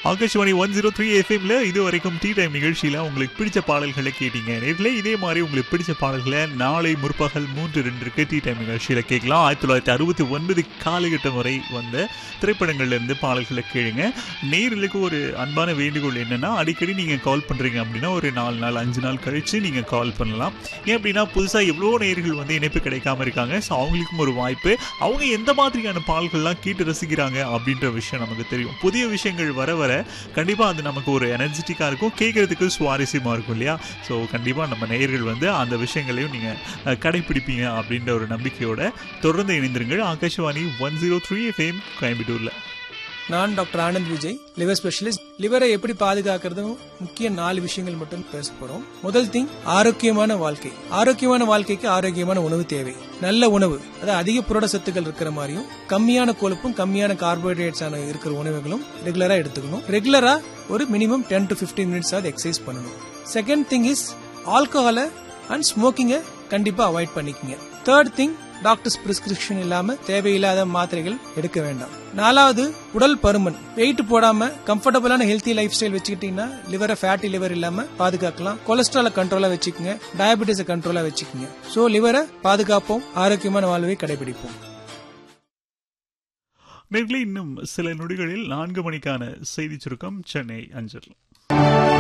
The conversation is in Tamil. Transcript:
ஆகாஷ்வாணி ஒன் ஜீரோ த்ரீ எஃப்எம்ல இது வரைக்கும் டீ டைம் நிகழ்ச்சியில் உங்களுக்கு பிடிச்ச பாடல்களை கேட்டீங்க நேர்களே இதே மாதிரி உங்களுக்கு பிடிச்ச பாடல்களை நாளை முற்பகல் மூன்று ரெண்டுக்கு டீ டைம் நிகழ்ச்சியில் கேட்கலாம் ஆயிரத்தி தொள்ளாயிரத்தி அறுபத்தி ஒன்பது காலகட்டம் வரை வந்த திரைப்படங்கள்ல இருந்து பாடல்களை கேளுங்க நேர்களுக்கு ஒரு அன்பான வேண்டுகோள் என்னன்னா அடிக்கடி நீங்கள் கால் பண்ணுறீங்க அப்படின்னா ஒரு நாலு நாள் அஞ்சு நாள் கழித்து நீங்கள் கால் பண்ணலாம் ஏன் அப்படின்னா புதுசாக எவ்வளோ நேர்கள் வந்து இணைப்பு கிடைக்காம இருக்காங்க ஸோ அவங்களுக்கும் ஒரு வாய்ப்பு அவங்க எந்த மாதிரியான பாடல்கள்லாம் கேட்டு ரசிக்கிறாங்க அப்படின்ற விஷயம் நமக்கு தெரியும் புதிய விஷயங்கள் வர வர கண்டிப்பாக அது நமக்கு ஒரு எனர்ஜெட்டிக்காக இருக்கும் கேட்குறதுக்கு சுவாரஸ்யமாக இருக்கும் இல்லையா ஸோ கண்டிப்பாக நம்ம நேயர்கள் வந்து அந்த விஷயங்களையும் நீங்கள் கடைப்பிடிப்பீங்க அப்படின்ற ஒரு நம்பிக்கையோட தொடர்ந்து இணைந்திருங்கள் Akashvani one zero three FM கோயம்புத்தூரில் நான் doctor Anand Vijay liver specialist லிவரை எப்படி பாதுகாக்கிறதும் முக்கிய நாலு விஷயங்கள் மட்டும் பேச போறோம் முதல் திங் ஆரோக்கியமான வாழ்க்கை ஆரோக்கியமான வாழ்க்கைக்கு ஆரோக்கியமான உணவு தேவை நல்ல உணவு அதாவது அதிக புரட சத்துக்கள் இருக்கிற மாதிரியும் கம்மியான கொழுப்பும் கம்மியான கார்போஹைட்ரேட்ஸ் ஆன இருக்கிற உணவுகளும் ரெகுலரா எடுத்துக்கணும் ரெகுலரா ஒரு minimum ten to fifteen minutes ஆகுது எக்ஸசைஸ் பண்ணணும் செகண்ட் திங் இஸ் ஆல்கஹாலை அண்ட் ஸ்மோக்கிங்கை கண்டிப்பா அவாய்ட் பண்ணிக்கங்க தேர்ட் திங் டாக்டர்ஸ் பிரிஸ்கிரிப்ஷன் இல்லாம தேவையில்லாத மாத்திரைகள் எடுக்க வேண்டாம் நாலாவது உடல் பருமன் வெயிட் போடாம கம்ஃபர்டபுளான ஹெல்த்தி லைஃப் ஸ்டைல் வச்சுக்கிட்டீங்கன்னா லிவரை ஃபேட்டி லிவர் இல்லாம பாதுகாக்கலாம் கொலஸ்ட்ரால கண்ட்ரோலா வச்சுக்கோங்க டயபெட்டிஸை கண்ட்ரோலா வச்சுக்கோங்க சோ லிவரை பாதுகாப்போம் ஆரோக்கியமான வாழ்வை கடைபிடிப்போம் நேர்களே இன்னும் சில நொடிகளில் நான்கு மணிக்கான செய்தி சுருக்கம் சென்னை அஞ்சல்